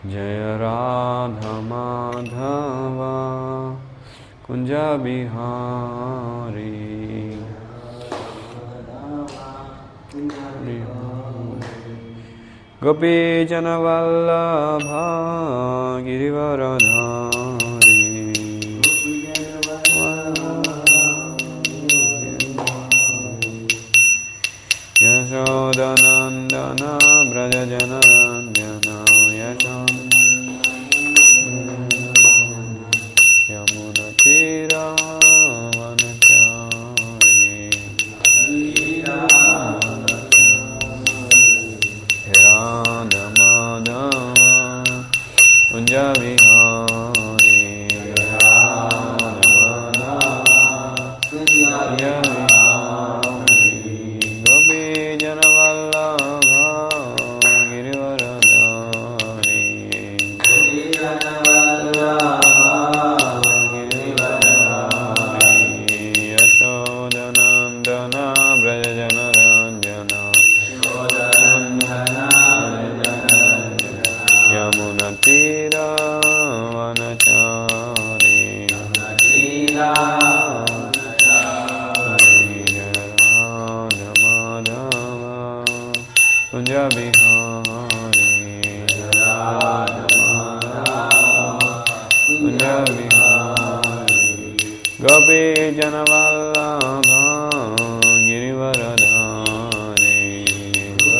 जय राधमाधव कुञ्ज बिहारी गोपीजनवल्लभा गिरिवरधारी यशोदनन्दन व्रजजनरञ्जन यशो यमुनतीरावनचारि राधमाधव कुञ्जविहारी गोपीजनवल्लभा गिरिवरधारी यशोदनन्दन व्रजजनरञ्जन यमुनतीरावनचारि कुञ्जविहारी गोपी जनवल्लभा गिरिवरधारी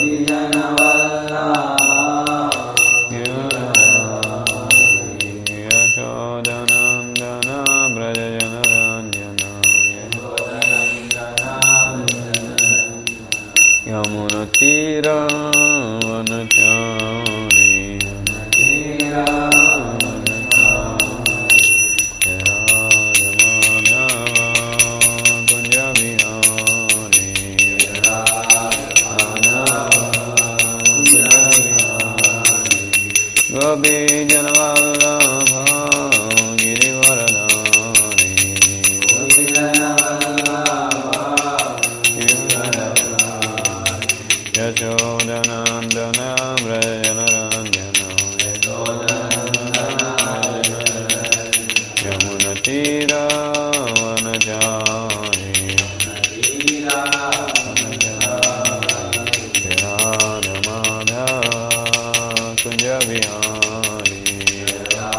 यशोदनन्दन व्रजजनरञ्जन गोपी जनवल्लभा गिरिवरधारी यशोदनन्दन व्रजनरञ्जन यमुनतीरावनचारि राधमाधव कुञ्जविहारी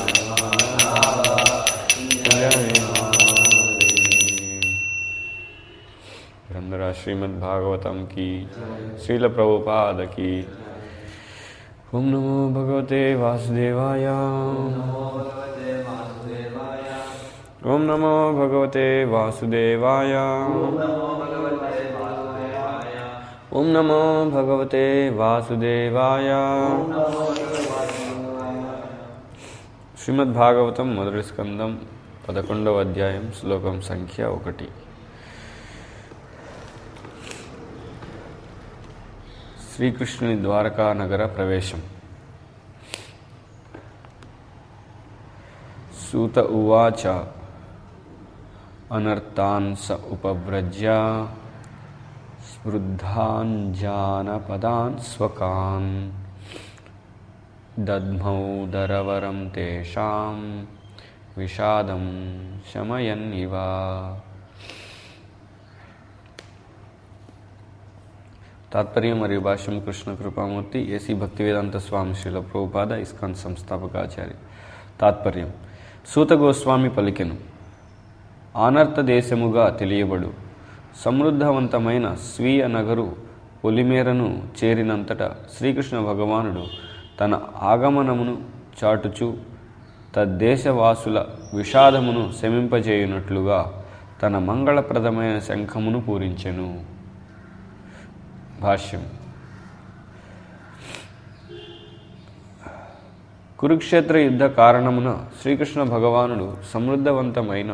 ग्रंथराज श्रीमद् भागवतम की श्रील प्रभुपाद की ओम नमो भगवते वासुदेवाय ओम नमो भगवते वासुदेवाय ओम नमो भगवते वासुदेवाय శ్రీమద్ భాగవతం మొదటి స్కందం పదకొండవ అధ్యాయం శ్లోకం సంఖ్య ఒకటి శ్రీకృష్ణుని ద్వారకా నగర ప్రవేశం సూత ఉవాచ అనర్థాన్ స ఉపవ్రజ్య స్మృద్ధాన్ జానపదాన్ స్వకాన్ దద్మౌ దరవరం తేషాం విషాదం శమయన్ ఇవ తాత్పర్యం మరియు భాష్యం కృష్ణ కృపామూర్తి ఏసీ భక్తివేదాంత స్వామి శ్రీల ప్రభుపాద ఇస్కాన్ సంస్థాపకాచార్య తాత్పర్యం సూత గోస్వామి పలికెను ఆనర్త దేశముగా తెలియబడు సమృద్ధవంతమైన స్వీయ నగరు పొలిమేరను చేరినంతట శ్రీకృష్ణ భగవానుడు తన ఆగమనమును చాటుచు తద్దేశవాసుల విషాదమును శమింపజేయునట్లుగా తన మంగళప్రదమైన శంఖమును పూరించెను భాష్యం కురుక్షేత్ర యుద్ధ కారణమున శ్రీకృష్ణ భగవానుడు సమృద్ధవంతమైన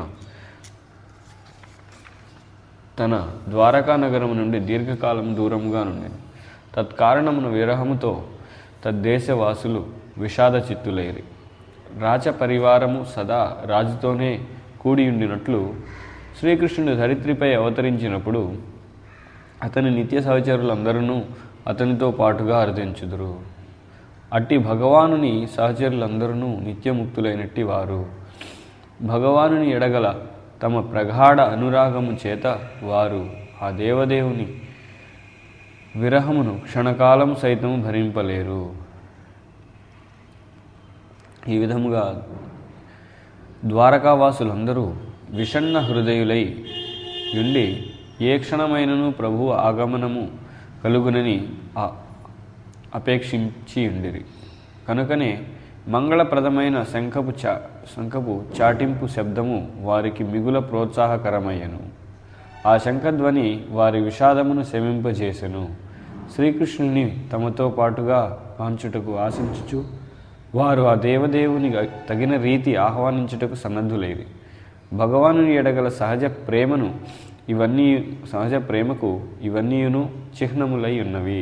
తన ద్వారకా నగరము నుండి దీర్ఘకాలం దూరముగా నుండెను తత్కారణమున విరహముతో తద్దేశవాసులు విషాద చిత్తులైరి రాచ పరివారము సదా రాజుతోనే కూడియుండినట్లు శ్రీకృష్ణుడు ధరిత్రిపై అవతరించినప్పుడు అతని నిత్య సహచరులందరూ అతనితో పాటుగా అర్థించుదురు అట్టి భగవానుని సహచరులందరూ నిత్యముక్తులైనట్టి వారు భగవానుని ఎడగల తమ ప్రగాఢ అనురాగము చేత వారు ఆ దేవదేవుని విరహమును క్షణకాలం సైతం భరింపలేరు ఈ విధముగా ద్వారకావాసులందరూ విషణ్ణ హృదయులై ఉండి ఏ క్షణమైనను ప్రభు ఆగమనము కలుగునని ఆ- అపేక్షించి ఉండిరి కనుకనే మంగళప్రదమైన శంఖపు చా శంఖపు చాటింపు శబ్దము వారికి మిగుల ప్రోత్సాహకరమయ్యను ఆ శంఖధ్వని వారి విషాదమును శమింపజేసెను శ్రీకృష్ణుని తమతో పాటుగా పాంచుటకు ఆశించుచు వారు ఆ దేవదేవుని తగిన రీతి ఆహ్వానించుటకు సన్నద్ధులేరి భగవానుని ఎడగల సహజ ప్రేమను ఇవన్నీ సహజ ప్రేమకు ఇవన్నీయును చిహ్నములై ఉన్నవి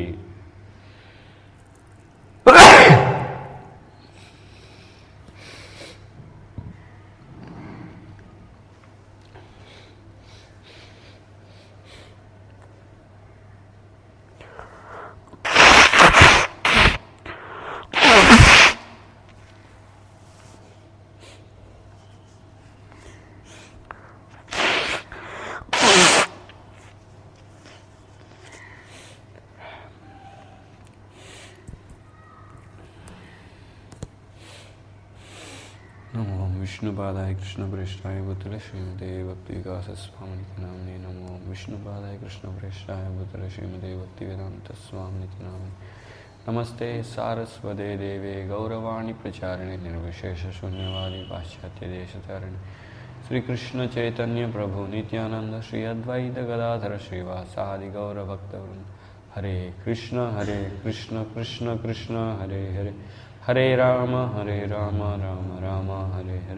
నమో విష్ణుపాదాయ కృష్ణప్రేష్టాయ బుద్ధుల శ్రీమతే భక్తి వికాస స్వామికి నామిని నమో విష్ణుపాదాయ కృష్ణప్రేష్టాయ బుద్ధుల శ్రీమతే భక్తి వేదాంత స్వామికి నామిని నమస్తే సారస్వతే దేవే గౌరవాణి ప్రచారిణి నిర్విశేష శూన్యవాది పాశ్చాత్య దేశతారిణి శ్రీకృష్ణ చైతన్య ప్రభు నిత్యానంద శ్రీ అద్వైత గదాధర శ్రీవాసాది గౌరభక్త వృంద హరే కృష్ణ హరే కృష్ణ కృష్ణ కృష్ణ హరే హరే హరే రామ హరే రామ రామ రామ హరే హరే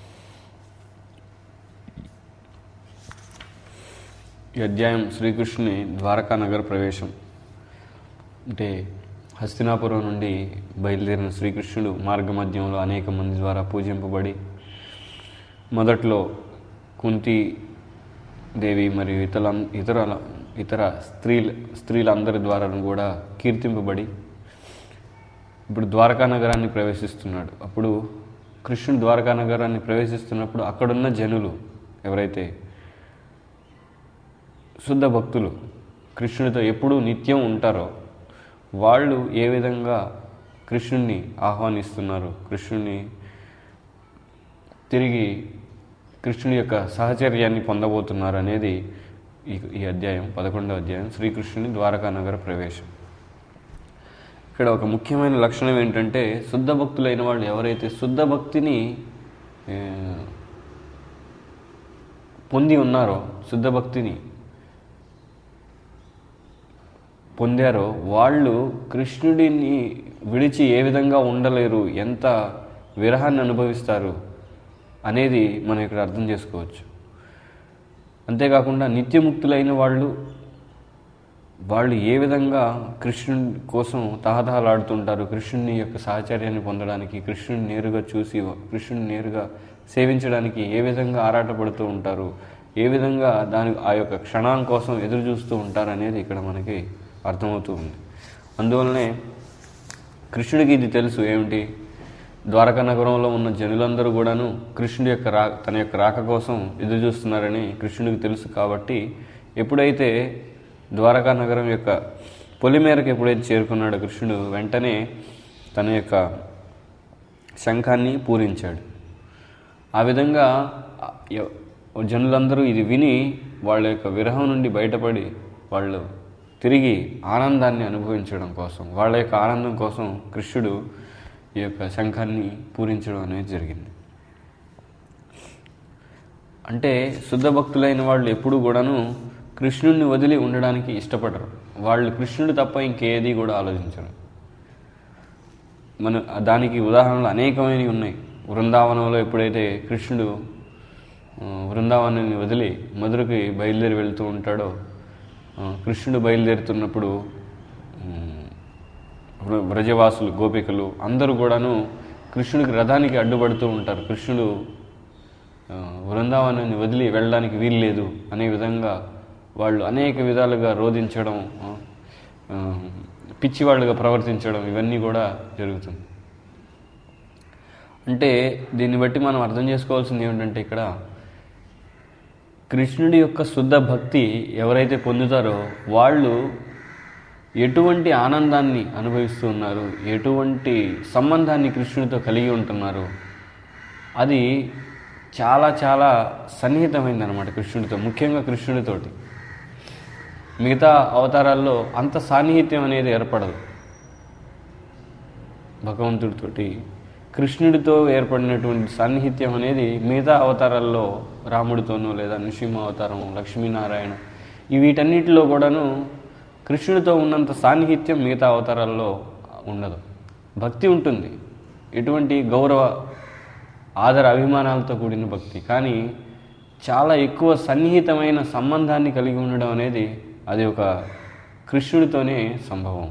ఈ అధ్యాయం శ్రీకృష్ణుని ద్వారకా నగర ప్రవేశం అంటే హస్తినాపురం నుండి బయలుదేరిన శ్రీకృష్ణుడు మార్గమధ్యంలో అనేక మంది ద్వారా పూజింపబడి మొదట్లో కుంతి దేవి మరియు ఇతర ఇతర ఇతర స్త్రీల స్త్రీలందరి ద్వారా కూడా కీర్తింపబడి ఇప్పుడు ద్వారకా నగరాన్ని ప్రవేశిస్తున్నాడు అప్పుడు కృష్ణుడు ద్వారకా నగరాన్ని ప్రవేశిస్తున్నప్పుడు అక్కడున్న జనులు ఎవరైతే శుద్ధ భక్తులు కృష్ణుడితో ఎప్పుడూ నిత్యం ఉంటారో వాళ్ళు ఏ విధంగా కృష్ణుణ్ణి ఆహ్వానిస్తున్నారు కృష్ణుని తిరిగి కృష్ణుడి యొక్క సహచర్యాన్ని పొందబోతున్నారు అనేది ఈ ఈ అధ్యాయం పదకొండవ అధ్యాయం శ్రీకృష్ణుని ద్వారకా నగర ప్రవేశం ఇక్కడ ఒక ముఖ్యమైన లక్షణం ఏంటంటే శుద్ధ భక్తులైన వాళ్ళు ఎవరైతే శుద్ధ భక్తిని ఏ, పొంది ఉన్నారో శుద్ధ భక్తిని పొందారో వాళ్ళు కృష్ణుడిని విడిచి ఏ విధంగా ఉండలేరు ఎంత విరహాన్ని అనుభవిస్తారు అనేది మనం ఇక్కడ అర్థం చేసుకోవచ్చు అంతేకాకుండా నిత్యముక్తులైన వాళ్ళు వాళ్ళు ఏ విధంగా కృష్ణుని కోసం తహతహలాడుతుంటారు కృష్ణుని యొక్క సహచర్యాన్ని పొందడానికి కృష్ణుని నేరుగా చూసి కృష్ణుని నేరుగా సేవించడానికి ఏ విధంగా ఆరాటపడుతూ ఉంటారు ఏ విధంగా దాని ఆ యొక్క క్షణం కోసం ఎదురు చూస్తూ ఉంటారు అనేది ఇక్కడ మనకి అర్థమవుతూ ఉంది అందువల్లనే కృష్ణుడికి ఇది తెలుసు ఏమిటి ద్వారకా నగరంలో ఉన్న జనులందరూ కూడాను కృష్ణుడి యొక్క రా తన యొక్క రాక కోసం ఎదురు చూస్తున్నారని కృష్ణుడికి తెలుసు కాబట్టి ఎప్పుడైతే ద్వారకా నగరం యొక్క పొలిమేరకు ఎప్పుడైతే చేరుకున్నాడో కృష్ణుడు వెంటనే తన యొక్క శంఖాన్ని పూరించాడు ఆ విధంగా ఆ ఎ- జనులందరూ ఇది విని వాళ్ళ యొక్క విరహం నుండి బయటపడి వాళ్ళు తిరిగి ఆనందాన్ని అనుభవించడం కోసం వాళ్ళ యొక్క ఆనందం కోసం కృష్ణుడు ఈ యొక్క శంఖాన్ని పూరించడం అనేది జరిగింది అంటే శుద్ధ భక్తులైన వాళ్ళు ఎప్పుడూ కూడాను కృష్ణుడిని వదిలి ఉండడానికి ఇష్టపడరు వాళ్ళు కృష్ణుడు తప్ప ఇంకేది కూడా ఆలోచించరు మన దానికి ఉదాహరణలు అనేకమైనవి ఉన్నాయి వృందావనంలో ఎప్పుడైతే కృష్ణుడు ఆ, బృందావనాన్ని వదిలి మధురకి బయలుదేరి వెళ్తూ ఉంటాడో ఆ, కృష్ణుడు బయలుదేరుతున్నప్పుడు ఉమ్, వ్ర- వ్రజవాసులు గోపికలు అందరూ కూడాను కృష్ణుడికి రథానికి అడ్డుపడుతూ ఉంటారు కృష్ణుడు ఆ, బృందావనాన్ని వదిలి వెళ్ళడానికి వీల్లేదు అనే విధంగా వాళ్ళు అనేక విధాలుగా రోధించడం ఆ, ఆ, పిచ్చివాళ్ళుగా ప్రవర్తించడం ఇవన్నీ కూడా జరుగుతుంది అంటే దీన్ని బట్టి మనం అర్థం చేసుకోవాల్సింది ఏమిటంటే ఇక్కడ కృష్ణుడి యొక్క శుద్ధ భక్తి ఎవరైతే పొందుతారో వాళ్ళు ఎటువంటి ఆనందాన్ని అనుభవిస్తూ ఉన్నారు ఎటువంటి సంబంధాన్ని కృష్ణుడితో కలిగి ఉంటున్నారు అది చాలా చాలా సన్నిహితమైంది అనమాట కృష్ణుడితో ముఖ్యంగా కృష్ణుడితోటి మిగతా అవతారాల్లో అంత సాన్నిహిత్యం అనేది ఏర్పడదు భగవంతుడితోటి కృష్ణుడితో ఏర్పడినటువంటి సాన్నిహిత్యం అనేది మిగతా అవతారాల్లో రాముడితోనూ లేదా నృసింహ అవతారం లక్ష్మీనారాయణ ఈ వీటన్నిటిలో కూడాను కృష్ణుడితో ఉన్నంత సాన్నిహిత్యం మిగతా అవతారాల్లో ఉండదు భక్తి ఉంటుంది ఎటువంటి గౌరవ ఆదర అభిమానాలతో కూడిన భక్తి కానీ చాలా ఎక్కువ సన్నిహితమైన సంబంధాన్ని కలిగి ఉండడం అనేది అది ఒక కృష్ణుడితోనే సంభవం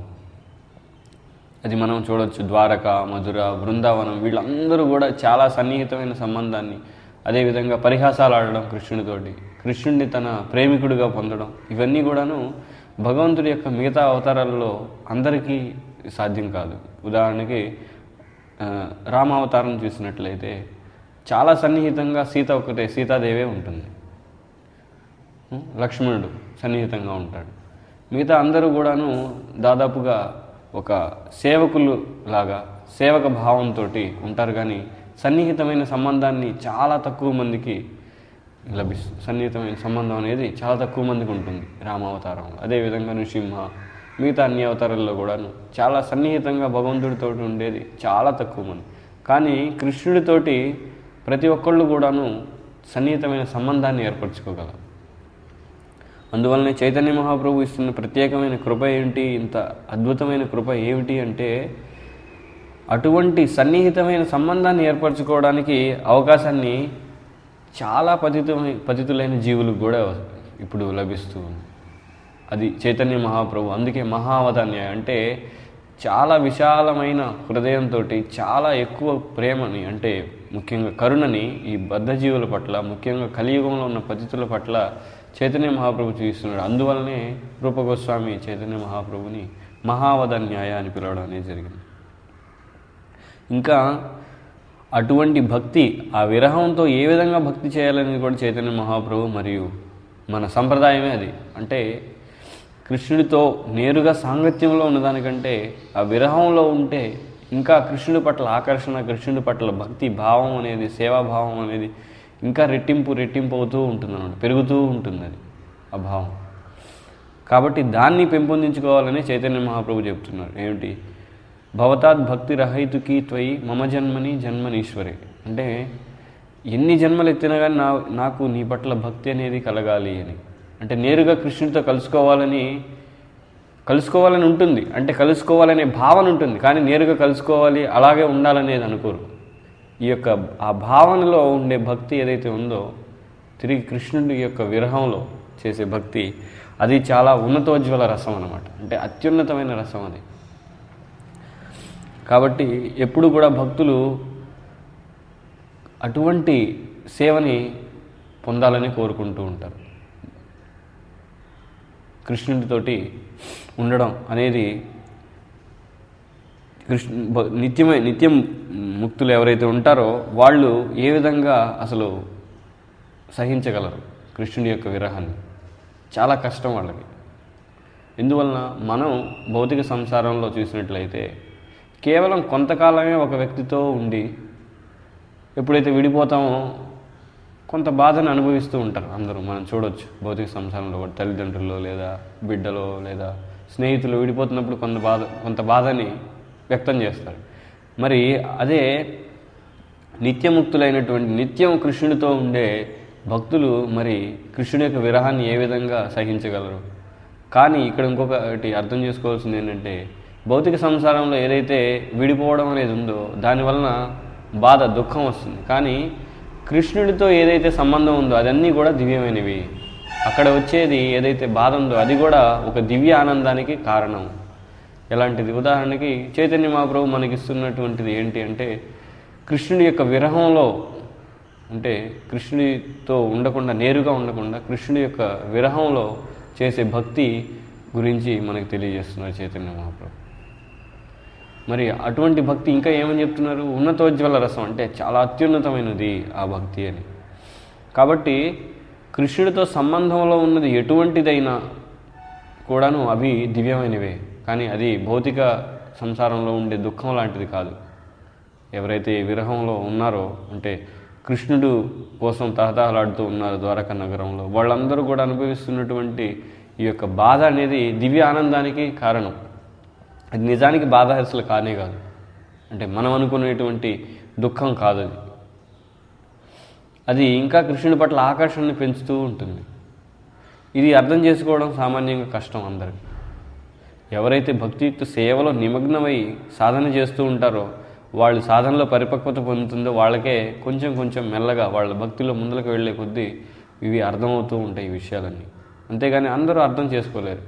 అది మనం చూడొచ్చు ద్వారక మధుర బృందావనం వీళ్ళందరూ కూడా చాలా సన్నిహితమైన సంబంధాన్ని అదేవిధంగా పరిహాసాలు ఆడడం కృష్ణుడితోటి కృష్ణుడిని తన ప్రేమికుడిగా పొందడం ఇవన్నీ కూడాను భగవంతుడి యొక్క మిగతా అవతారాలలో అందరికీ సాధ్యం కాదు ఉదాహరణకి ఆ, రామావతారం చూసినట్లయితే చాలా సన్నిహితంగా సీత ఒకటే సీతాదేవే ఉంటుంది ఉం? లక్ష్మణుడు సన్నిహితంగా ఉంటాడు మిగతా అందరూ కూడాను దాదాపుగా ఒక సేవకులు లాగా సేవక భావంతో ఉంటారు కానీ సన్నిహితమైన సంబంధాన్ని చాలా తక్కువ మందికి లభిస్తుంది సన్నిహితమైన సంబంధం అనేది చాలా తక్కువ మందికి ఉంటుంది రామావతారంలో అదేవిధంగా నృసింహ మిగతా అన్ని అవతారాల్లో కూడాను చాలా సన్నిహితంగా భగవంతుడితో ఉండేది చాలా తక్కువ మంది కానీ కృష్ణుడితోటి ప్రతి ఒక్కళ్ళు కూడాను సన్నిహితమైన సంబంధాన్ని ఏర్పరచుకోగలరు అందువల్లనే చైతన్య మహాప్రభు ఇస్తున్న ప్రత్యేకమైన కృప ఏంటి ఇంత అద్భుతమైన కృప ఏమిటి అంటే అటువంటి సన్నిహితమైన సంబంధాన్ని ఏర్పరచుకోవడానికి అవకాశాన్ని చాలా పతితమై పతితులైన జీవులకు కూడా ఇప్పుడు లభిస్తూ ఉంది అది చైతన్య మహాప్రభు అందుకే మహావతాన్యాయ అంటే చాలా విశాలమైన హృదయంతో చాలా ఎక్కువ ప్రేమని అంటే ముఖ్యంగా కరుణని ఈ బద్ధజీవుల పట్ల ముఖ్యంగా కలియుగంలో ఉన్న పతితుల పట్ల చైతన్య మహాప్రభు చూపిస్తున్నాడు అందువల్లనే రూపగోస్వామి చైతన్య మహాప్రభుని మహావధాన్యాయ అని పిలవడం అనేది జరిగింది ఇంకా అటువంటి భక్తి ఆ విరహంతో ఏ విధంగా భక్తి చేయాలనేది కూడా చైతన్య మహాప్రభు మరియు మన సంప్రదాయమే అది అంటే కృష్ణుడితో నేరుగా సాంగత్యంలో ఉన్నదానికంటే ఆ విరహంలో ఉంటే ఇంకా కృష్ణుడి పట్ల ఆకర్షణ కృష్ణుడి పట్ల భక్తి భావం అనేది సేవాభావం అనేది ఇంకా రెట్టింపు రెట్టింపు అవుతూ ఉంటుంది అన్నమాట పెరుగుతూ ఉంటుంది అది ఆ భావం కాబట్టి దాన్ని పెంపొందించుకోవాలని చైతన్య మహాప్రభు చెప్తున్నారు ఏమిటి భవతాత్ భక్తి రహితుకి త్వయి మమ జన్మని జన్మనీశ్వరి అంటే ఎన్ని జన్మలు ఎత్తినా కానీ నా నాకు నీ పట్ల భక్తి అనేది కలగాలి అని అంటే నేరుగా కృష్ణుడితో కలుసుకోవాలని కలుసుకోవాలని ఉంటుంది అంటే కలుసుకోవాలనే భావన ఉంటుంది కానీ నేరుగా కలుసుకోవాలి అలాగే ఉండాలనేది అనుకోరు ఈ యొక్క ఆ భావనలో ఉండే భక్తి ఏదైతే ఉందో తిరిగి కృష్ణుడి యొక్క విరహంలో చేసే భక్తి అది చాలా ఉన్నతోజ్వల రసం అన్నమాట అంటే అత్యున్నతమైన రసం అది కాబట్టి ఎప్పుడు కూడా భక్తులు అటువంటి సేవని పొందాలని కోరుకుంటూ ఉంటారు కృష్ణుడితోటి ఉండడం అనేది కృష్ణ భ- నిత్యమై నిత్యం ముక్తులు ఎవరైతే ఉంటారో వాళ్ళు ఏ విధంగా అసలు సహించగలరు కృష్ణుడి యొక్క విరహాన్ని చాలా కష్టం వాళ్ళకి ఎందువలన మనం భౌతిక సంసారంలో చూసినట్లయితే కేవలం కొంతకాలమే ఒక వ్యక్తితో ఉండి ఎప్పుడైతే విడిపోతామో కొంత బాధను అనుభవిస్తూ ఉంటారు అందరూ మనం చూడొచ్చు భౌతిక సంసారంలో కూడా తల్లిదండ్రులు లేదా బిడ్డలో లేదా స్నేహితులు విడిపోతున్నప్పుడు కొంత బాధ కొంత బాధని వ్యక్తం చేస్తారు మరి అదే నిత్యముక్తులైనటువంటి నిత్యం కృష్ణుడితో ఉండే భక్తులు మరి కృష్ణుడి యొక్క విరహాన్ని ఏ విధంగా సహించగలరు కానీ ఇక్కడ ఇంకొకటి అర్థం చేసుకోవాల్సింది ఏంటంటే భౌతిక సంసారంలో ఏదైతే విడిపోవడం అనేది ఉందో దానివలన బాధ దుఃఖం వస్తుంది కానీ కృష్ణుడితో ఏదైతే సంబంధం ఉందో అదన్నీ కూడా దివ్యమైనవి అక్కడ వచ్చేది ఏదైతే బాధ ఉందో అది కూడా ఒక దివ్య ఆనందానికి కారణం ఎలాంటిది ఉదాహరణకి చైతన్య మహాప్రభు మనకిస్తున్నటువంటిది ఏంటి అంటే కృష్ణుడి యొక్క విరహంలో అంటే కృష్ణుడితో ఉండకుండా నేరుగా ఉండకుండా కృష్ణుడి యొక్క విరహంలో చేసే భక్తి గురించి మనకు తెలియజేస్తున్నారు చైతన్య మహాప్రభు మరి అటువంటి భక్తి ఇంకా ఏమని చెప్తున్నారు ఉన్నతోజ్వల రసం అంటే చాలా అత్యున్నతమైనది ఆ భక్తి అని కాబట్టి కృష్ణుడితో సంబంధంలో ఉన్నది ఎటువంటిదైనా కూడాను అవి దివ్యమైనవే కానీ అది భౌతిక సంసారంలో ఉండే దుఃఖం లాంటిది కాదు ఎవరైతే విరహంలో ఉన్నారో అంటే కృష్ణుడు కోసం తహతహలాడుతూ ఉన్నారు ద్వారకా నగరంలో వాళ్ళందరూ కూడా అనుభవిస్తున్నటువంటి ఈ యొక్క బాధ అనేది దివ్య ఆనందానికి కారణం అది నిజానికి బాధ అసలు కానే కాదు అంటే మనం అనుకునేటువంటి దుఃఖం కాదు అది అది ఇంకా కృష్ణుడి పట్ల ఆకర్షణని పెంచుతూ ఉంటుంది ఇది అర్థం చేసుకోవడం సామాన్యంగా కష్టం అందరికి ఎవరైతే భక్తియుక్త సేవలో నిమగ్నమై సాధన చేస్తూ ఉంటారో వాళ్ళు సాధనలో పరిపక్వత పొందుతుందో వాళ్ళకే కొంచెం కొంచెం మెల్లగా వాళ్ళ భక్తిలో ముందుకు వెళ్ళే కొద్దీ ఇవి అర్థమవుతూ ఉంటాయి ఈ విషయాలన్నీ అంతేగాని అందరూ అర్థం చేసుకోలేరు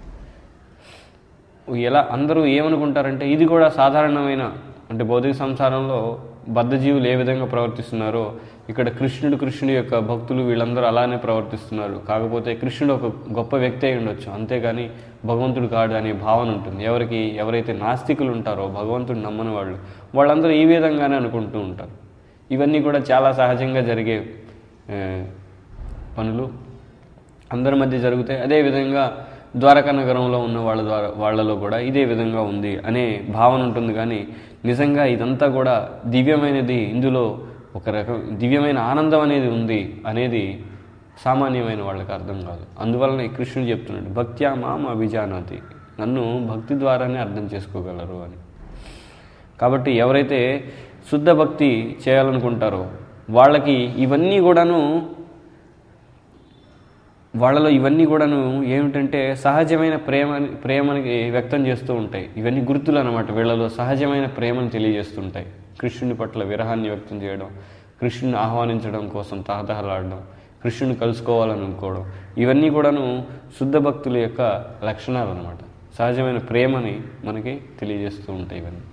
ఎలా అందరూ ఏమనుకుంటారంటే ఇది కూడా సాధారణమైన అంటే భౌతిక సంసారంలో బద్ధజీవులు ఏ విధంగా ప్రవర్తిస్తున్నారో ఇక్కడ కృష్ణుడు కృష్ణుడి యొక్క భక్తులు వీళ్ళందరూ అలానే ప్రవర్తిస్తున్నారు కాకపోతే కృష్ణుడు ఒక గొప్ప వ్యక్తి అయి ఉండొచ్చు అంతేగాని భగవంతుడు కాడు అనే భావన ఉంటుంది ఎవరికి ఎవరైతే నాస్తికులు ఉంటారో భగవంతుడు నమ్మని వాళ్ళు వాళ్ళందరూ ఈ విధంగానే అనుకుంటూ ఉంటారు ఇవన్నీ కూడా చాలా సహజంగా జరిగే ఆ, పనులు అందరి మధ్య జరుగుతాయి అదేవిధంగా ద్వారకా నగరంలో ఉన్న వాళ్ళ ద్వారా వాళ్ళలో కూడా ఇదే విధంగా ఉంది అనే భావన ఉంటుంది కానీ నిజంగా ఇదంతా కూడా దివ్యమైనది ఇందులో ఒక రకం దివ్యమైన ఆనందం అనేది ఉంది అనేది సామాన్యమైన వాళ్ళకి అర్థం కాదు అందువలన ఈ కృష్ణుడు చెప్తున్నాడు భక్త్యా మాం అభిజానాతి నన్ను భక్తి ద్వారానే అర్థం చేసుకోగలరు అని కాబట్టి ఎవరైతే శుద్ధ భక్తి చేయాలనుకుంటారో వాళ్ళకి ఇవన్నీ కూడాను వాళ్ళలో ఇవన్నీ కూడాను ఏమిటంటే సహజమైన ప్రేమ ప్రేమని వ్యక్తం చేస్తూ ఉంటాయి ఇవన్నీ గుర్తులు అనమాట వీళ్ళలో సహజమైన ప్రేమను తెలియజేస్తుంటాయి కృష్ణుని పట్ల విరహాన్ని వ్యక్తం చేయడం కృష్ణుని ఆహ్వానించడం కోసం తహతహలాడడం కృష్ణుని కలుసుకోవాలని అనుకోవడం ఇవన్నీ కూడాను శుద్ధ భక్తుల యొక్క లక్షణాలు అనమాట సహజమైన ప్రేమని మనకి తెలియజేస్తూ ఉంటాయి ఇవన్నీ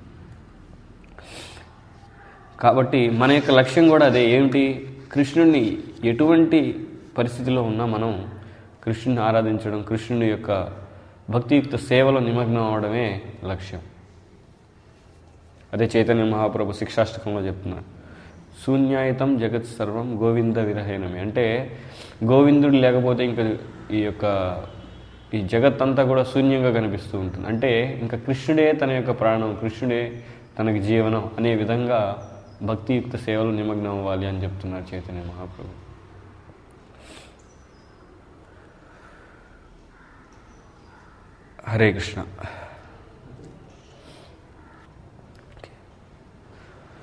కాబట్టి మన యొక్క లక్ష్యం కూడా అదే ఏమిటి కృష్ణుడిని ఎటువంటి పరిస్థితిలో ఉన్నా మనం కృష్ణుని ఆరాధించడం కృష్ణుని యొక్క భక్తియుక్త సేవలో నిమగ్నం అవడమే లక్ష్యం అదే చైతన్య మహాప్రభు శిక్షాష్టకంలో చెప్తున్నాడు శూన్యాయుతం జగత్ సర్వం గోవింద విరహీనమే అంటే గోవిందుడు లేకపోతే ఇంకా ఈ యొక్క ఈ జగత్ అంతా కూడా శూన్యంగా కనిపిస్తూ ఉంటుంది అంటే ఇంకా కృష్ణుడే తన యొక్క ప్రాణం కృష్ణుడే తనకి జీవనం అనే విధంగా భక్తియుక్త సేవలు నిమగ్నం అవ్వాలి అని చెప్తున్నారు చైతన్య మహాప్రభు హరే కృష్ణ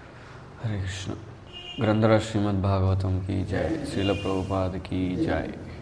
హరే కృష్ణ గ్రంథరాజ్ శ్రీమద్ భాగవతం की जय श्रील प्रभुपाद की जय